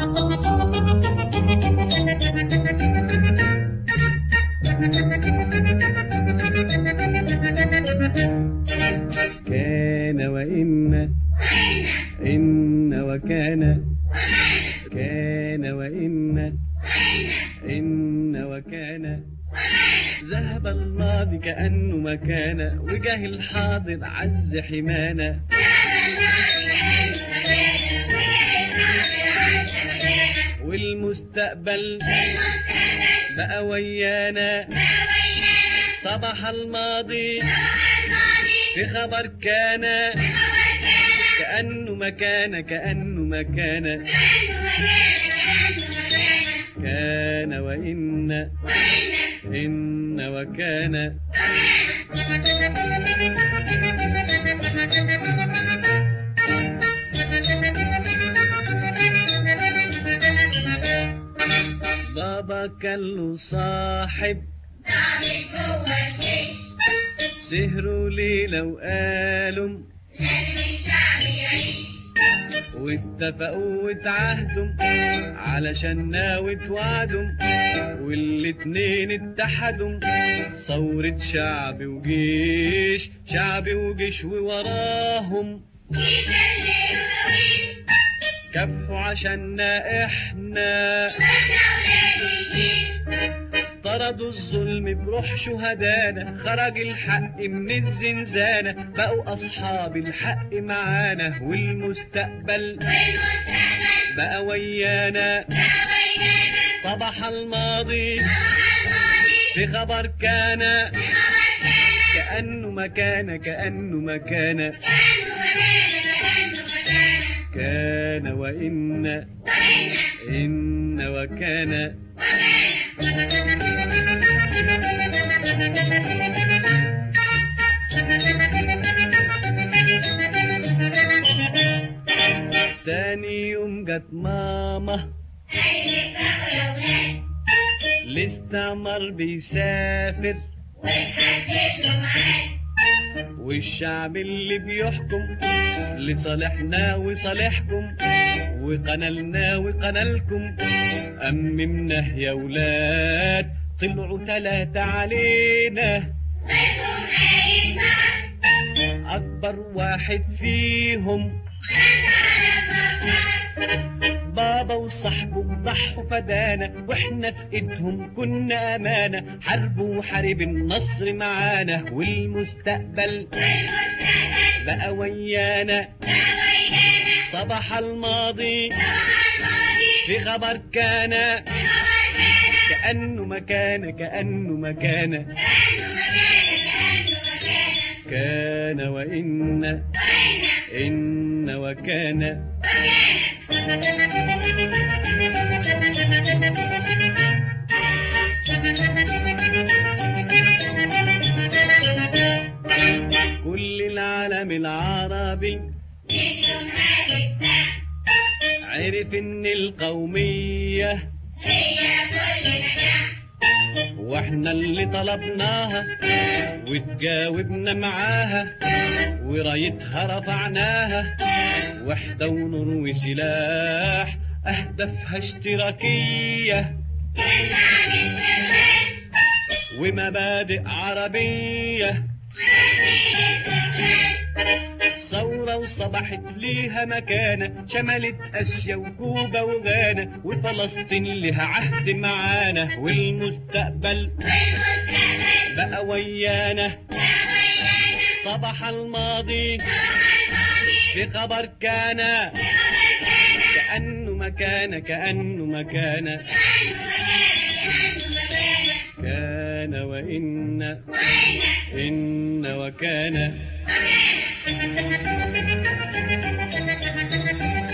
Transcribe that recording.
كان وإن إن وكان كان وإن إن وكان ذهب الماضي كأنه ما كان وجاه الحاضر عز حمانا والمستقبل بقى ويانا صباح الماضي في خبر كان كأنه ما كان كأنه ما كان كان وإن إن وكان بابا كان له صاحب سهروا ليلة وقالوا واتفقوا واتعهدوا علشان ناوي توعدوا والاتنين اتحدوا ثورة شعب وجيش شعب وجيش ووراهم كفوا عشاننا احنا طردوا الظلم بروح شهدانا خرج الحق من الزنزانة بقوا أصحاب الحق معانا والمستقبل بقى ويانا صباح الماضي في خبر كان كأنه ما كان كأنه ما كان كان وإن إن وكان تاني يوم جت ماما الاستعمار بيسافر والشعب اللي بيحكم لصالحنا وصالحكم وقنالنا وقنالكم أممنا يا ولاد طلعوا تلاتة علينا أكبر واحد فيهم بابا وصاحبه ضحوا فدانا واحنا في ايدهم كنا امانه حاربوا وحارب النصر معانا والمستقبل بقى ويانا صباح الماضي في خبر كان كأنه مكان كأنه مكان كان وإن إن وكان كل العالم العربي عرف ان القومية واحنا اللي طلبناها وتجاوبنا معاها ورايتها رفعناها وحدة ونور وسلاح أهدافها اشتراكية ومبادئ عربية ثورة وصبحت ليها مكانة شملت آسيا وكوبا وغانا وفلسطين لها عهد معانا والمستقبل بقى ويانا صباح الماضي في خبر كان كأنه مكان كأنه مكان كان وإن إن وكان